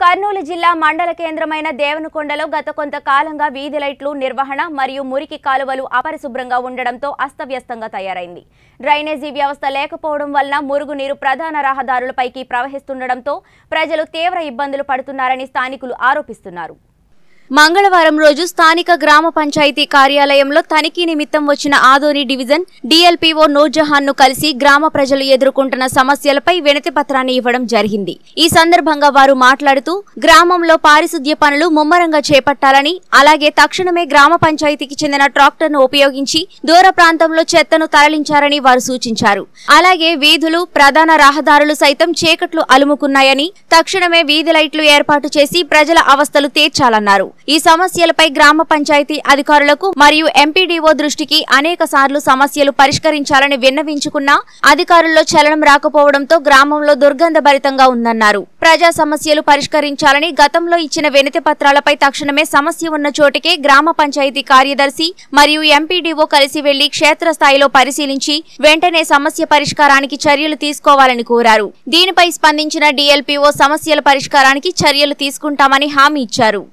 కర్నూలు జిల్లా మండల కేంద్రమైన దేవనకొండలో గత కొంతకాలంగా వీధి లైట్లు నిర్వహణ మరియు మురికి కాలువలు అపరిశుభ్రంగా ఉండడంతో అస్తవ్యస్తంగా తయారైంది డ్రైనేజీ వ్యవస్థ లేకపోవడం వలన మురుగునీరు ప్రధాన రహదారులపైకి ప్రవహిస్తుండటంతో ప్రజలు తీవ్ర ఇబ్బందులు పడుతున్నారని స్థానికులు ఆరోపిస్తున్నారు మంగళవారం రోజు స్థానిక గ్రామ పంచాయతీ కార్యాలయంలో తనిఖీ నిమిత్తం వచ్చిన ఆదోని డివిజన్ డిఎల్పీఓ నూర్జహాన్ ను కలిసి గ్రామ ప్రజలు ఎదుర్కొంటున్న సమస్యలపై వినతి పత్రాన్ని ఇవ్వడం జరిగింది ఈ సందర్భంగా వారు మాట్లాడుతూ గ్రామంలో పారిశుద్ధ్య పనులు ముమ్మరంగా చేపట్టాలని అలాగే తక్షణమే గ్రామ పంచాయతీకి చెందిన ట్రాక్టర్ను ఉపయోగించి దూర ప్రాంతంలో చెత్తను తరలించారని వారు సూచించారు అలాగే వీధులు ప్రధాన రహదారులు సైతం చీకట్లు అలుముకున్నాయని తక్షణమే వీధి లైట్లు ఏర్పాటు చేసి ప్రజల అవస్థలు తీర్చాలన్నారు ఈ సమస్యలపై గ్రామ పంచాయతీ అధికారులకు మరియు ఎంపీడీఓ దృష్టికి అనేక సార్లు సమస్యలు పరిష్కరించాలని విన్నవించుకున్నా అధికారుల్లో చలనం రాకపోవడంతో గ్రామంలో దుర్గంధభరితంగా ఉందన్నారు ప్రజా సమస్యలు పరిష్కరించాలని గతంలో ఇచ్చిన వినతి పత్రాలపై తక్షణమే సమస్య ఉన్న చోటికే గ్రామ పంచాయతీ కార్యదర్శి మరియు ఎంపీడీఓ కలిసి వెళ్లి క్షేత్రస్థాయిలో పరిశీలించి వెంటనే సమస్య పరిష్కారానికి చర్యలు తీసుకోవాలని కోరారు దీనిపై స్పందించిన డీఎల్పీఓ సమస్యల పరిష్కారానికి చర్యలు తీసుకుంటామని హామీ ఇచ్చారు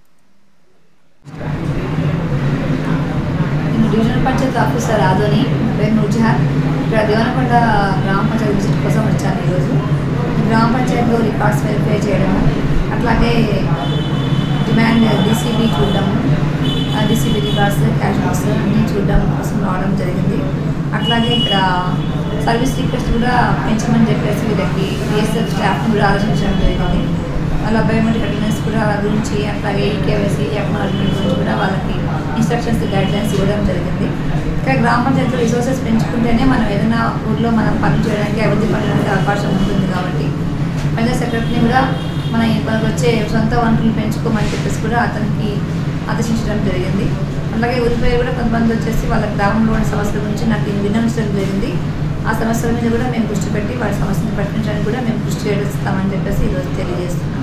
నేను డివిజనల్ పంచాయత్ ఆఫీసర్ ఆదోని పేరు నూర్జహాన్ ఇక్కడ దేవనకొండ గ్రామ పంచాయతీ విజిట్ కోసం వచ్చాను ఈరోజు గ్రామ పంచాయతీలో రికార్డ్స్ వెరిఫై చేయడము అట్లాగే డిమాండ్ డీసీబీ చూడడము డీసీబీ రికార్డ్స్ క్యాష్ బుక్స్ అన్నీ చూడడం కోసం రావడం జరిగింది అట్లాగే ఇక్కడ సర్వీస్ రిక్వెస్ట్ కూడా పెంచమని చెప్పేసి వీళ్ళకి బిఎస్ఎఫ్ స్టాఫ్ని కూడా ఆలోచించడం జరిగింది వాళ్ళ బయోమెట్రిక్ అటెండెన్స్ కూడా గురించి అట్లాగే ఈకేవైసీ అక్నాలజ్మెంట్ గురించి కూడా వాళ్ళకి ఇన్స్ట్రక్షన్స్ గైడ్ లైన్స్ ఇవ్వడం జరిగింది ఇక్కడ గ్రామ పంచాయతీ రిసోర్సెస్ పెంచుకుంటేనే మనం ఏదైనా ఊర్లో మనం పనులు చేయడానికి అభివృద్ధి పడడానికి అవకాశం ఉంటుంది కాబట్టి పంచాయత్ సెక్రటరీని కూడా మన మనకు వచ్చే సొంత వనరులు పెంచుకోమని చెప్పేసి కూడా అతనికి ఆదేశించడం జరిగింది అలాగే ఊరిపై కూడా కొంతమంది వచ్చేసి వాళ్ళ గ్రామంలో ఉన్న సమస్యల గురించి నాకు విన్నవించడం జరిగింది ఆ సమస్యల మీద కూడా మేము దృష్టి పెట్టి వాళ్ళ సమస్యను పట్టించడానికి కూడా మేము కృషి చేస్తామని చెప్పేసి ఈరోజు తెలియజేస్తున్నాం